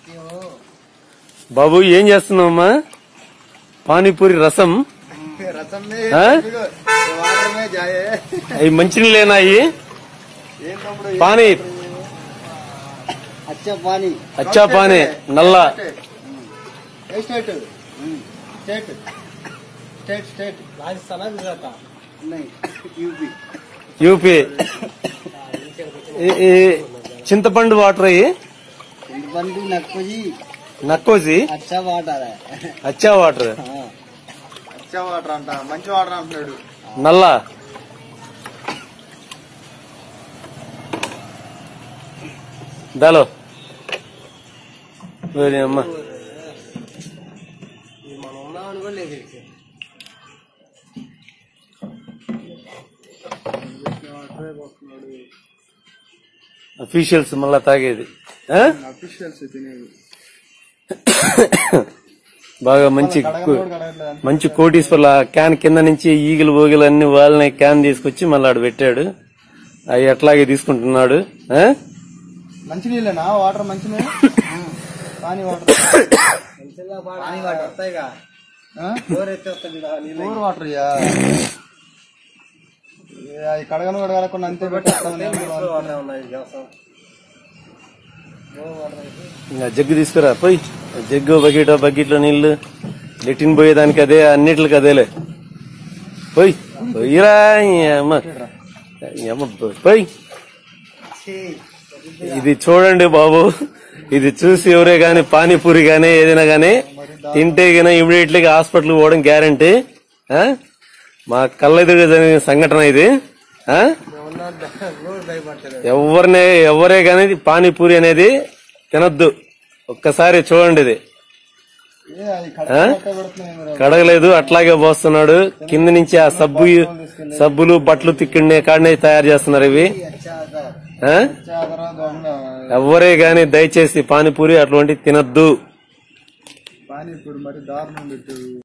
బాబు ఏం చేస్తున్నావమ్మా పానీపూరి రసం రసం ఆ? వాటర్ మే జాయే అవి మంచినీళ్ళేనా అవి ఏం తమ్ముడు పానీ అచ్చా పానీ అచ్చా పానీ నల్ల ఏ state state state state Rajasthan Gujarat UP UP ఈ- ఈ చింతపండు వాటర్ అయ్యి బండి నక్కుజీ నక్కోసి అచ్చా వాటర్ అచ్చా వాటర్ అచ్చా వాటర్ అంట మంచి వాటర్ అంటున్నాడు నల్ల దాలో వేరే అమ్మ మనం ఉన్నామని కూడా లేదు అఫీషియల్స్ మళ్ళా తాగేది ఆ? అఫీషియల్స్ తినేది బాగా మంచి కడగలు కూడా కడగలేదు మంచి కోటీశ్వర్ల క్యాన్ కింద నుంచి ఈగలు ఓగిలు అన్ని వాళ్ళని క్యాన్ తీసుకొచ్చి మళ్ళీ ఆడు పెట్టాడు అవి అట్లాగే తీసుకుంటున్నాడు ఆ? మంచి నీళ్ళేనా వాటర్ మంచి నీళ్ళు పానీ వాటర్ పానీ వాటర్ వస్తాయిగా బోర్ బోర్ వాటర్ యా ఏ, అది కడగను కూడా కడగకుండా అంతే పెట్టేస్తాం ఇంకా జగ్గు తీసుకురా పోయి జగ్గు బకెట్ బకెట్లో నీళ్లు లెట్టిన్ పోయేదానికి అదే అన్నిటికి అదేలే పోయి పోయిరా ఈ అమ్మ ఈ అమ్మ పోయి ఇది చూడండి బాబు ఇది చూసి ఎవరే గాని పానీపూరి గానీ ఏదైనా గానీ తింటే గానీ ఇమీడియట్లీ హాస్పిటల్ పోవడం గ్యారంటీ మా కళ్ళెదురుగా జరిగిన సంఘటన ఇది ఆ? ఎవరినే ఎవరే గానీ పానీపూరి అనేది తినద్దు ఒక్కసారి చూడండి ఇది ఏ, అది కడగ పెడుతున్నాయి మరి కడగలేదు అట్లాగే పోస్తున్నాడు కింద నుంచి ఆ సబ్బు సబ్బులు బట్టలు తిక్కిండే కాడనే తయారు చేస్తున్నారు ఇవి ఆ? చాదర దొంగ ఎవ్వరే గాని దయచేసి పానీపూరి అటువంటి తినద్దు పానీపూరి మరి దారుణం పెట్టారు